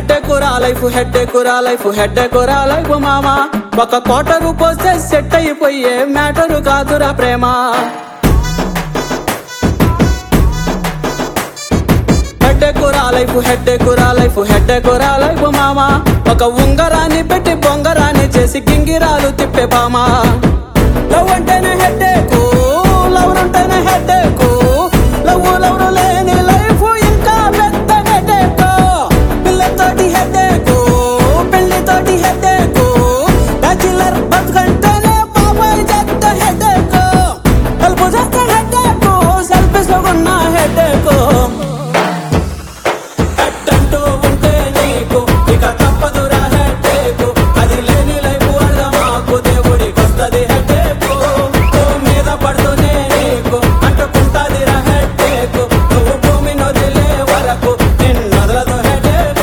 head కురా life head కురా life head కురా లైఫ్ మామా ఒక కోటరు పోస్తే సెట్ అయిపోయే మ్యాటరు కాదురా ప్రేమ హెడ్ కురా లైఫ్ హెడ్ కురా లైఫ్ హెడ్ కురా లైఫ్ మామా ఒక ఉంగరాన్ని పెట్టి బొంగరాన్ని చేసి గింగిరాలు తిప్పే బామా లవ్ అంటేనే హెడ్ లవ్ అంటేనే హెడ్ లవ్ లవ్ లేని లైఫ్ ఇంకా పెద్ద హెడ్ పిల్లతోటి హెడ్ పెళ్లితోటి హెడ్ బ్యాచులర్ బతుకంటేనే బాబాయ్ చెత్త హెడ్ హెల్ప్ చేస్తే హెడ్ సెల్ఫీస్ లో ఉన్న హెడ్ హెడ్డంటూ ఉంటే నీకు ఇక తప్పదురా హెడ్డేకు అది లేని లైఫ్ వల్ల మాకు దేవుడికొస్తది హెడ్డేకు నువ్వు మీద పడుతూనే నీకు అంటుకుంటాదిరా హెడ్డేకు నువ్వు భూమి నొదిలే వరకు నిన్నొదలదు హెడ్డేకు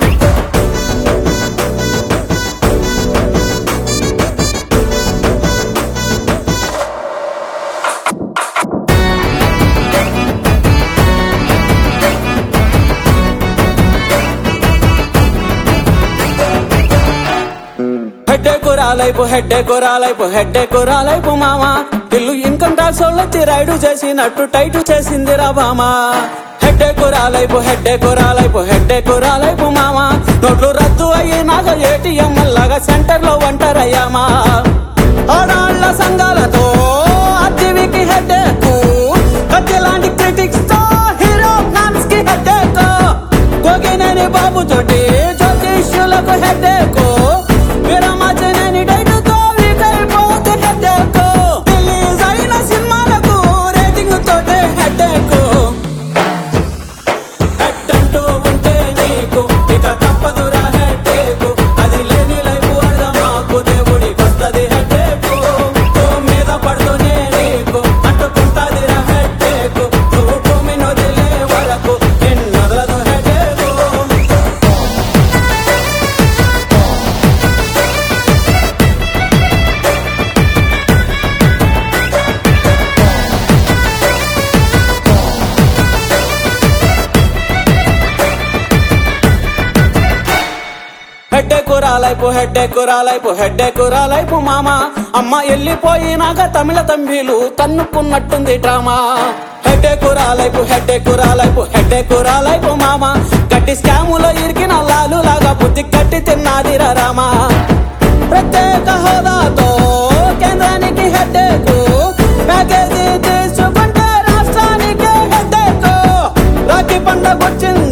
హెడ్డే కురాలైపు హెడ్డే కురాలైపు హెడ్డే కురాలైపు మామ ఇల్లు ఇన్కమ్ ట్యాక్స్ వాళ్ళొచ్చి రైడు చేసినట్టు టైటు చేసింది రా బామా హెడ్డే కురాలైపు హెడ్డే కురాలైపు హెడ్డే కురాలైపు మామ నోట్లు రద్దు అయినాక ఏటీఎం లాగా సెంటర్ లో ఒంటరయ్యామా ఆడాళ్ళ సంఘాలతో అతివికి హెడ్డేకు కత్తి లాంటి క్రిటిక్స్ తో హీరో ఫ్యాన్స్ కి హెడ్డేకు గోగినేని బాబు తోటి జ్యోతిష్యులకు హెడ్డేకు విరమచనేని డైటుతో వీకైపోతే హెడ్డేకు రిలీజ్ అయిన సినిమాలకు రేటింగ్ తోటే హెడ్డేకు హెడ్డంటూ ఉంటే నీకు ఇక తప్పదురా హెడ్డేకు అది లేని లైఫ్ వల్ల మాకు దేవుడికొస్తది హెడ్డేకు నువ్వు మీద పడుతూనే నీకు అంటుకుంటాదిరా హెడ్డేకు నువ్వు భూమి నొదిలే వరకు నిన్నొదలదు హెడ్డేకు హెడ్డే కురాలైపు హెడ్డే కురాలైపు హెడ్డే కురాలైపు మామ అమ్మ వెళ్ళిపోయినాక తమిళ తంబీలు తన్నుకున్నట్టుంది డ్రామా హెడ్డే కురాలైపు హెడ్డే కురాలైపు హెడ్డే కురాలైపు మామ గట్టి స్కాములో ఇరికిన లాలు లాగా బుద్ధి కట్టి తిన్నాదిరా రామా ప్రత్యేక హోదాతో కేంద్రానికి హెడ్డేకు ప్యాకేజీ తీసుకుంటే రాష్ట్రానికి హెడ్డేకు రాఖీ పండగ వచ్చింది